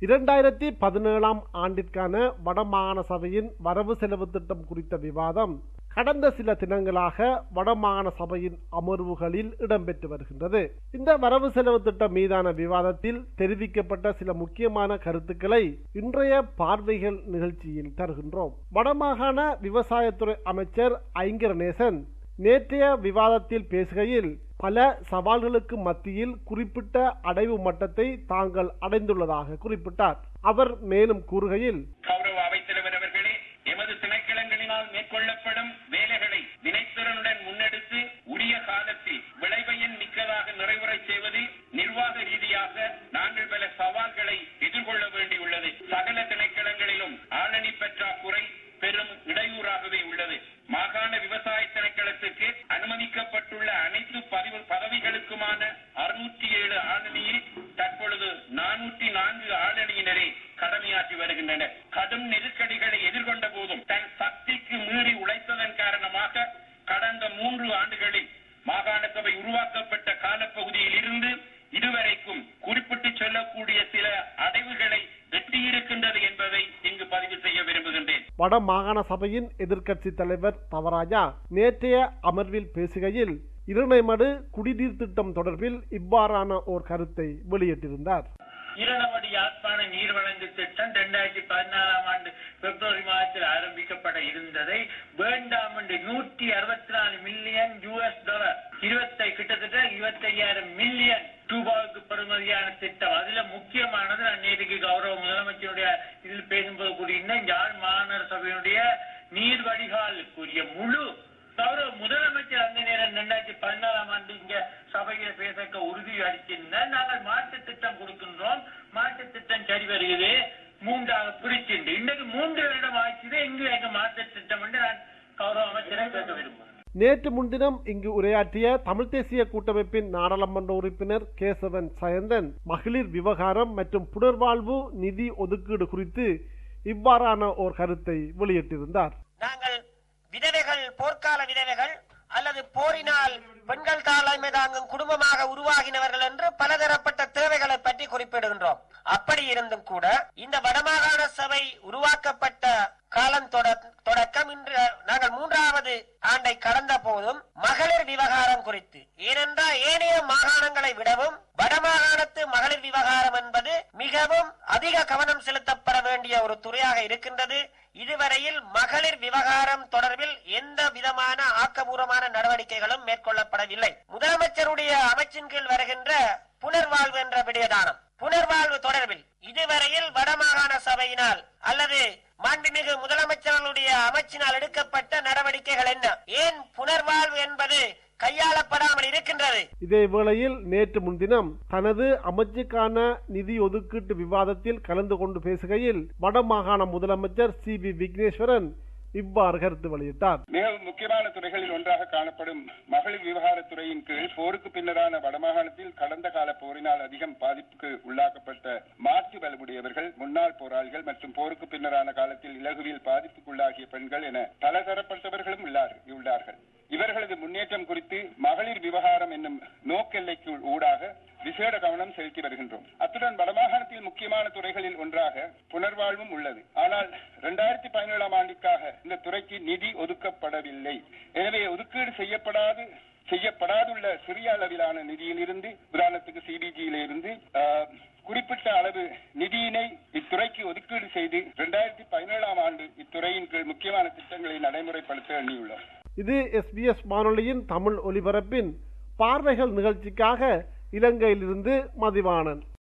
இரண்டாயிரத்தி பதினேழாம் ஆண்டிற்கான வடமாகாண சபையின் வரவு செலவு திட்டம் குறித்த விவாதம் கடந்த சில தினங்களாக வடமாகாண சபையின் அமர்வுகளில் இடம்பெற்று வருகின்றது இந்த வரவு செலவு திட்டம் மீதான விவாதத்தில் தெரிவிக்கப்பட்ட சில முக்கியமான கருத்துக்களை இன்றைய பார்வைகள் நிகழ்ச்சியில் தருகின்றோம் வடமாகாண விவசாயத்துறை அமைச்சர் ஐங்கரநேசன் நேற்றைய விவாதத்தில் பேசுகையில் பல சவால்களுக்கு மத்தியில் குறிப்பிட்ட அடைவு மட்டத்தை தாங்கள் அடைந்துள்ளதாக குறிப்பிட்டார் அவர் மேலும் கூறுகையில் கௌரவ அவைத்தலைவர் அவர்களே எமது திணைக்களங்களினால் மேற்கொள்ளப்படும் வேலைகளை வினைத்திறனுடன் முன்னெடுத்து உரிய காலத்தில் விளைவையின் மிக்கதாக நிறைவுறச் செய்வதில் நிர்வாக ரீதியாக நாங்கள் பல சவால்களை எதிர்கொள்ள வேண்டியுள்ளது சகல திணைக்களங்களிலும் ஆளணி பற்றாக்குறை பெரும் இடையூறாகவே உள்ளது மாகாண விவசாய திணைக்களத்துக்கு அனுமதிக்கப்பட்டுள்ள அனைத்து பதிவு பதவிகளுக்குமான அறுநூற்றி ஏழு ஆளணியில் தற்பொழுது நானூற்றி நான்கு ஆளணியினரே கடமையாற்றி வருகின்றனர் கடும் நெருக்கடிகளை எதிர்கொண்ட போதும் தன் சக்திக்கு மீறி உழைத்ததன் காரணமாக கடந்த மூன்று ஆண்டுகளில் மாகாண சபை உருவாக்கப்பட்ட காலப்பகுதியில் இருந்து இதுவரைக்கும் குறிப்பிட்டு சொல்லக்கூடிய சில அடைவுகளை எட்டியிருக்கின்றது என்பதை இங்கு பதிவு செய்ய விரும்புகின்றேன் வட மாகாண சபையின் எதிர்க்கட்சி தலைவர் தவராஜா நேற்றைய அமர்வில் பேசுகையில் இருணைமடு குடிநீர் திட்டம் தொடர்பில் இவ்வாறான ஓர் கருத்தை வெளியிட்டிருந்தார் ஈரணவடி யாழ்ப்பாண நீர் வழங்கு திட்டம் இரண்டாயிரத்தி பதினாறாம் ஆண்டு பிப்ரவரி மாதத்தில் ஆரம்பிக்கப்பட இருந்ததை வேண்டாம் என்று நூற்றி அறுபத்தி நாலு மில்லியன் யூஎஸ் டாலர் இருபத்தை கிட்டத்தட்ட இருபத்தி ஐயாயிரம் மில்லியன் ரூபாவுக்கு பெறுமதியான திட்டம் அதுல முக்கியமானது நான் நேற்றுக்கு கௌரவ முதலமைச்சருடைய இதில் பேசும்போது கூறியிருந்த யாழ் மாநகர சபையினுடைய நீர் வடிகாலுக்குரிய முழு கௌரவ முதலமைச்சர் அந்த நேரம் ரெண்டாயிரத்தி பதினாறாம் ஆண்டு இங்க சபையில பேசக்க உறுதி அளித்திருந்தார் நாங்கள் மாற்று திட்டம் கொடுக்கின்றோம் மாற்று திட்டம் சரி வருகிறது மூன்றாக பிரிச்சுண்டு இன்னைக்கு மூன்று வருடம் ஆச்சுது இங்கு எங்க மாற்று திட்டம் என்று நான் கௌரவ அமைச்சரை பேச விரும்புகிறேன் நேற்று முன்தினம் இங்கு உரையாற்றிய தமிழ் தேசிய கூட்டமைப்பின் நாடாளுமன்ற உறுப்பினர் கேசவன் சயந்தன் மகளிர் விவகாரம் மற்றும் புனர்வாழ்வு நிதி ஒதுக்கீடு குறித்து இவ்வாறான ஓர் கருத்தை வெளியிட்டிருந்தார் நாங்கள் விதவைகள் போர்க்கால விதவைகள் அல்லது போரினால் பெண்கள் தலைமை தாங்கும் குடும்பமாக உருவாகினவர்கள் என்று பலதரப்பட்ட தேவைகளை பற்றி குறிப்பிடுகின்றோம் அப்படி இருந்தும் கூட இந்த வடமாகாண சபை உருவாக்கப்பட்ட காலம் தொட- தொடக்கம் இன்று நாங்கள் மூன்றாவது ஆண்டை கடந்த போதும் மகளிர் விவகாரம் குறித்து ஏனென்றால் ஏனைய மாகாணங்களை விடவும் வடமாகாணத்து மகளிர் விவகாரம் என்பது மிகவும் அதிக கவனம் செலுத்தப்பட வேண்டிய ஒரு துறையாக இருக்கின்றது இதுவரையில் மகளிர் விவகாரம் தொடர்பில் எந்த விதமான ஆக்கபூர்வமான நடவடிக்கைகளும் மேற்கொள்ளப்படவில்லை முதலமைச்சருடைய அமைச்சின் கீழ் வருகின்ற புனர்வாழ்வு என்ற விடயதானம் புனர்வாழ்வு தொடர்பில் இதுவரையில் வடமாகாண சபையினால் அல்லது மாண்புமிகு முதலமைச்சர்களுடைய அமைச்சினால் எடுக்கப்பட்ட நடவடிக்கைகள் என்ன ஏன் புனர்வாழ்வு என்பது கையாளப்படாமல் இருக்கின்றது இதே வேளையில் நேற்று முன்தினம் தனது அமைச்சுக்கான நிதி ஒதுக்கீட்டு விவாதத்தில் கலந்து கொண்டு பேசுகையில் வடமாகாண முதலமைச்சர் சி வி விக்னேஸ்வரன் இவ்வாறு கருத்து வெளியிட்டார் மிக முக்கியமான துறைகளில் ஒன்றாக காணப்படும் மகளிர் விவகாரத்துறையின் கீழ் போருக்கு பின்னரான வடமாகாணத்தில் கடந்த கால போரினால் அதிகம் பாதிப்புக்கு உள்ளாக்கப்பட்ட மாற்று வலுவுடையவர்கள் முன்னாள் போராளிகள் மற்றும் போருக்கு பின்னரான காலத்தில் இலகுவில் பாதிப்புக்குள்ளாகிய பெண்கள் என பலதரப்பட்டவர்களும் உள்ளார் உள்ளார்கள் இவர்களது முன்னேற்றம் குறித்து மகளிர் விவகாரம் என்னும் நோக்கெல்லைக்கு ஊடாக விசேட கவனம் செலுத்தி வருகின்றோம் அத்துடன் வடமாகாணத்தில் முக்கியமான துறைகளில் ஒன்றாக புனர்வாழ்வும் உள்ளது ஆனால் இரண்டாயிரத்தி பதினேழாம் ஆண்டிற்காக இந்த துறைக்கு நிதி ஒதுக்கப்படவில்லை எனவே ஒதுக்கீடு செய்யப்படாது செய்யப்படாதுள்ள சிறிய அளவிலான நிதியிலிருந்து உதாரணத்துக்கு சிபிஜியில இருந்து ஆஹ், குறிப்பிட்ட அளவு நிதியினை இத்துறைக்கு ஒதுக்கீடு செய்து இரண்டாயிரத்தி பதினேழாம் ஆண்டு இத்துறையின் கீழ் முக்கியமான திட்டங்களை நடைமுறைப்படுத்த எண்ணியுள்ளோம் இது எஸ்பிஎஸ் வானொலியின் தமிழ் ஒலிபரப்பின் பார்வைகள் நிகழ்ச்சிக்காக இலங்கையிலிருந்து மதிவாணன்